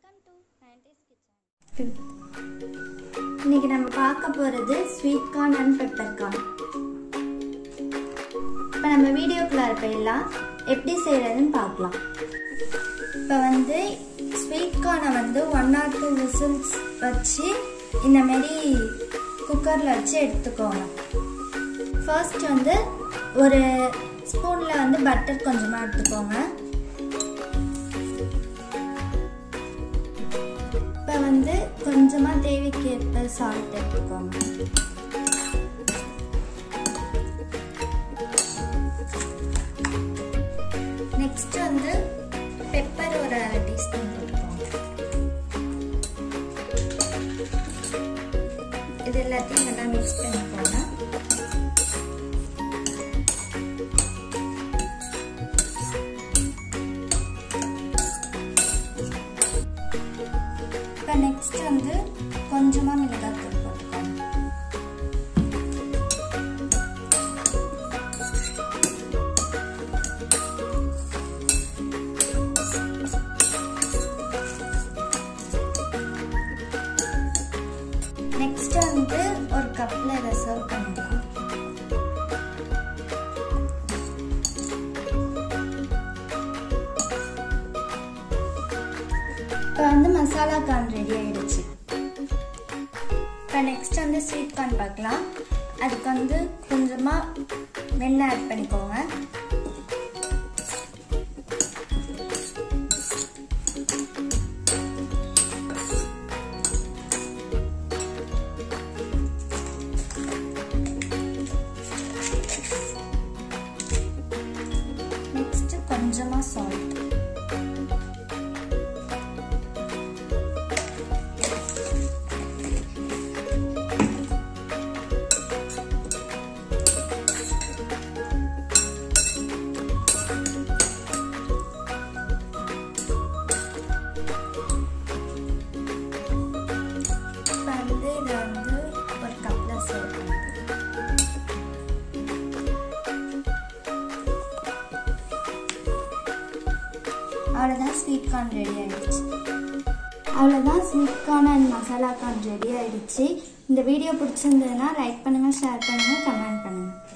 welcome to nineties kitchen இன்னைக்கு நம்ம பார்க்க போகிறது sweet corn and pepper corn இப்போ நம்ம வீடியோக்குள்ளார போயிடலாம் எப்படி செய்கிறதுன்னு பார்க்கலாம் இப்போ வந்து ஸ்வீட் கார்னை வந்து ஒன் ஆர் டூ விசில்ஸ் வச்சு இந்த மாதிரி குக்கரில் வச்சு எடுத்துக்கோங்க ஃபர்ஸ்ட் வந்து ஒரு ஸ்பூனில் வந்து பட்டர் கொஞ்சமாக எடுத்துக்கோங்க இப்போ வந்து கொஞ்சமாக தேவைக்கேற்ப சால்ட் எடுத்துக்கோங்க நெக்ஸ்ட் வந்து பெப்பர் ஒரு அரை டீஸ்பூன் போட்டுக்கோங்க இது எல்லாத்தையும் நல்லா மிக்ஸ் பண்ணிக்கோங்க இப்போ நெக்ஸ்ட் வந்து கொஞ்சமாக மிளகாத்தூள் போட்டுக்கோங்க நெக்ஸ்ட் வந்து ஒரு கப்பில் இதை சர்வ் பண்ணிடலாம் இப்போ வந்து மசாலா கார்ன் ரெடி ஆயிடுச்சு இப்போ நெக்ஸ்ட் வந்து ஸ்வீட் கார்ன் பார்க்கலாம் அதுக்கு வந்து கொஞ்சமாக வெண்ணெய் ஆட் பண்ணிக்கோங்க நெக்ஸ்ட் கொஞ்சமாக சால்ட் இப்போ வந்து இதை வந்து ஒரு கப்பில் சர்வ் பண்ணிக்கலாம் அவ்வளோதான் ஸ்வீட் கார்ன் ரெடி ஆயிடுச்சு அவ்வளோதான் sweet corn and masala corn ready ஆயிடுச்சு இந்த வீடியோ பிடிச்சிருந்ததுன்னா லைக் பண்ணுங்கள் ஷேர் பண்ணுங்கள் கமெண்ட் பண்ணுங்கள்